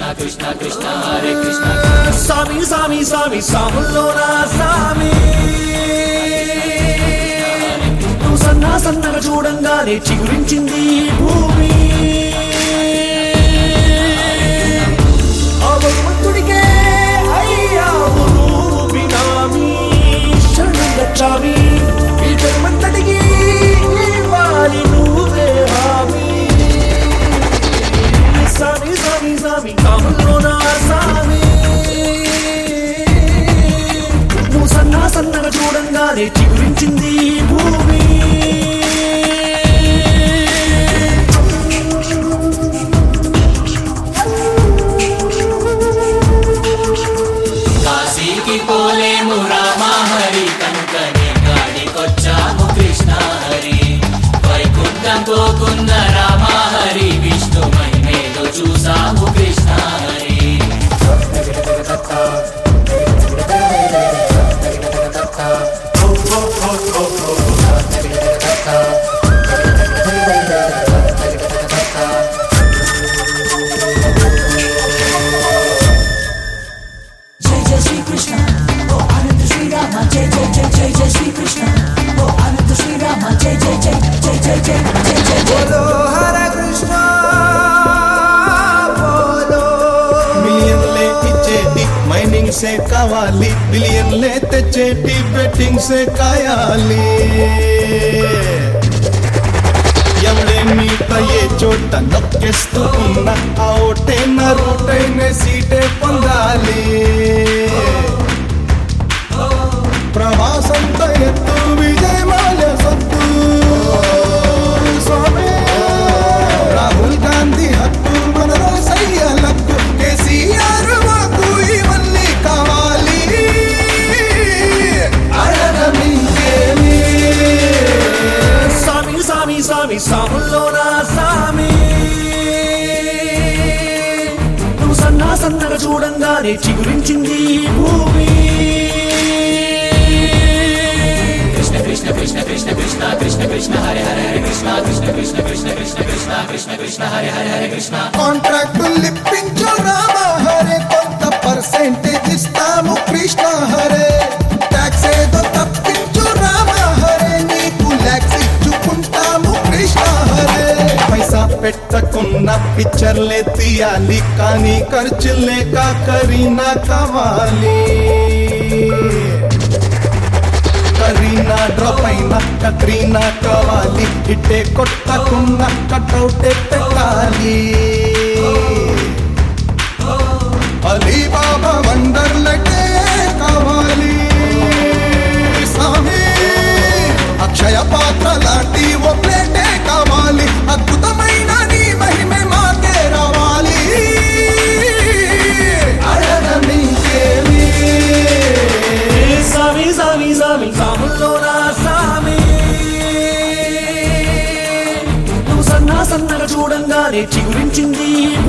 కృష్ణ కృష్ణ కృష్ణ హరే కృష్ణ స్వామి స్వామి స్వామి స్వాముల్లోనా స్వామి నువ్వు సన్నా సన్నగా చూడంగానే చిగురించింది ఈ భూమి ఆ భగవంతుడికే అయ్యావు నువ్వు బినామీ శరణం గచ్చామి ఈ జన్మంతటికి ఇవ్వాలి నువ్వే హామీ స్వామి స్వామి స్వామి కాముల్లోనా స్వామి నువ్వు సన్నా సన్నగా చూడంగానే చిగురించింది ఈ భూమి కాశీకి పోలేము రామ హరి కనుకనే గాడికొచ్చాము కృష్ణ హరి వైకుంఠం పోకున్న రామ హరి విష్ణు మహిమేదో చూసాము కృష్ణ హరి जय जय श्री कृष्ण ओ आनंद श्री राम जय जय जय जय जय श्री कृष्ण ओ आनंद श्री राम जय जय जय जय जय जय जय जय जय बोलो हरे कृष्णा बोलो మిలియన్లే ఇచ్చేటి మైనింగ్ సే కావాలి బిలియన్లే తెచ్చేటి బెట్టింగ్ సే కాయాలి ఎవడేమి ఏ చోట నొక్కేస్తూ ఉన్న ఆ ఓటైన రూటైన సీటే పొందాలి ప్రవాసంతో ఎత్తు విజయమాల సొత్తు స్వామి రాహుల్ గాంధీ హక్కు మన సయ్యలకు కేసీఆర్ మాకు ఇవన్నీ కావాలి అడగమింకేమి స్వామి స్వామి స్వామి స్వాముల్లోనా స్వామి నువ్వు సన్నా సన్నగా చూడంగానే చిగురించింది ఈ భూమి కృష్ణ కృష్ణ కృష్ణ కృష్ణ కృష్ణ కృష్ణ కృష్ణ హరే హరే హరే కృష్ణ కృష్ణ కృష్ణ కృష్ణ కృష్ణ కృష్ణ కృష్ణ కృష్ణ హరే హరే హరే కృష్ణ కాంట్రాక్టులు ఇప్పించు రామ హరే కొంత పర్సెంటేజ్ ఇస్తాము కృష్ణ హరే ట్యాక్స్ ఏదో తప్పించు రామ హరే నీకు లాక్స్ ఇచ్చుకుంటాము కృష్ణ హరే పైసా పెట్టకున్న పిక్చర్లే తీయాలి కానీ ఖర్చు లేక కరీనా కావాలి కరీనా డ్రాప్ అయిన కత్రీనా కావాలి ఇట్టే కొట్టకున్న కట్అవుటే పెట్టాలి అలీబాబా వండర్లకే కావాలి స్వామి అక్షయ పాత్ర లాంటి ఓ ప్లేటే కావాలి అద్భుతమైన నీ మహిమే మాకే రావాలి అడగనికేమి స్వామి స్వామి స్వామి స్వాముల్లోనా స్వామి నువ్వు సన్నా సన్నగా చూడంగానే చిగురించింది ఈ